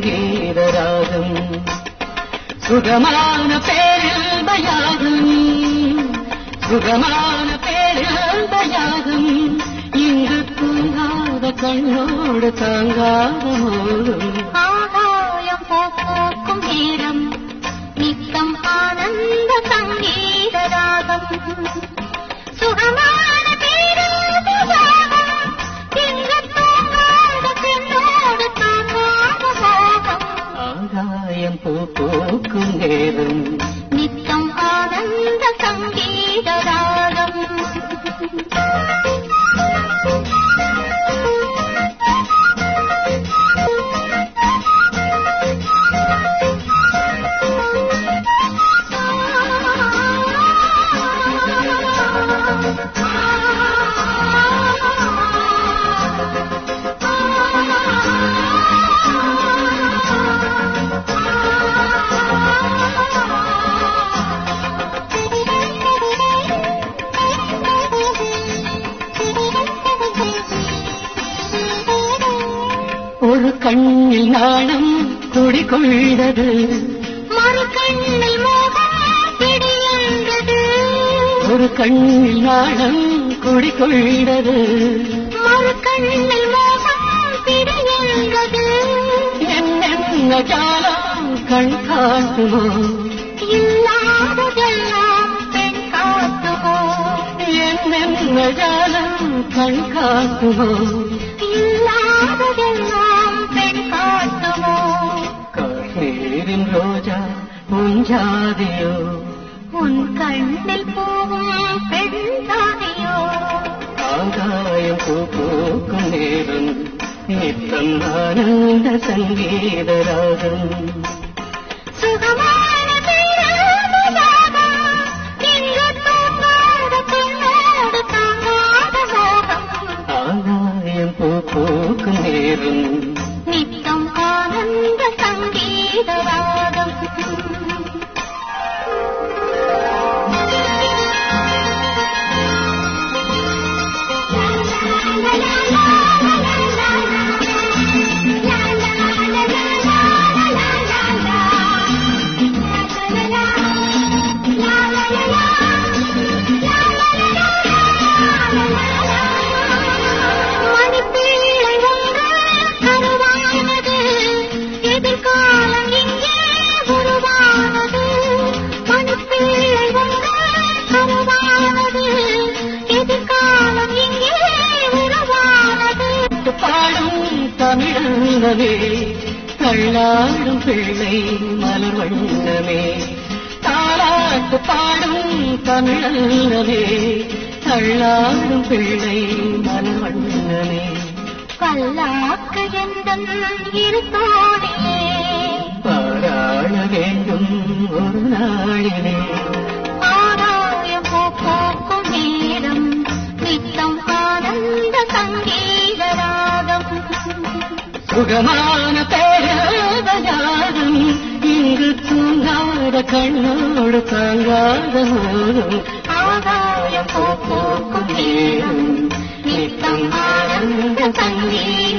சங்கீத ராகம் சுகமான பேரல்பயாகம் சுகமான பேரல்பயாகம் இங்கு தூங்காத கண்ணோடு தாங்காத மோதும் ஆகாயம் போக்கும் நேரம் நித்தம் ஆனந்த சங்கீத ராகம் சுகமான பேருந்து ராகம் இங்கு தூங்காத பெண்ணோடு தாங்காத மோகம் ஆகாயம் பூ பூக்கும் நேரம் நித்தம் ஆனந்த சங்கீத ராகம் ஒரு கண்ணில் நாணம் குடிகொண்டது மறு கண்ணில் மோகம் பிடியென்றது ஒரு கண்ணில் நாணம் குடிகொண்டது மறு கண்ணில் மோகம் பிடியென்றது என்னென்ன ஜாலம் கண் காட்டுமோ இல்லாததெல்லாம் பெண் காட்டுமோ என்னென்ன ஜாலம் கண் காட்டுமோ இல்லாததெல்லாம் பெண் காட்டுமோ காஷ்மீரின் ரோஜா புஞ்சாதியோ உன் கண்ணில் போகும் பெண் தானியோ ஆகாயம் பூ பூக்கும் நேரம் நித்தம் ஆனந்த சங்கீத ராகம் சுகமான பேரழகாக இங்கு தூங்காத பெண்ணோடு தாங்காத மோகம் ஆகாயம் பூ பூக்கும் நேரம் நித்தம் ஆனந்த சங்கீத ராகம் மணிப்பிள்ளை ஒன்று கருவானது எதிர்காலம் இங்கே உருவானது மணிப்பிள்ளை ஒன்று கருவானது எதிர்காலம் இங்கே உருவானது பாடும் தமிழனமே தள்ளாடும் பிள்ளை மலர் வண்ணமே தாளாட்டு பாடும் தமிழனமே தள்ளாடும் பிள்ளை மலர் வண்ணமே பல்லாக்கு எந்தன் இருத்தோடியே பாராள வேண்டும் ஒரு நாளிலே ஆராயம் போக்கும் நேரம் நித்தம் ஆனந்த சங்கீத ராகம் சுகமான பேரதயாகம் இங்கு தூங்காத கண்ணோடு தாங்காத மோதும் ஆகாயம் போக்கும் நேரம் நித்தம் ஆனந்த சங்கீத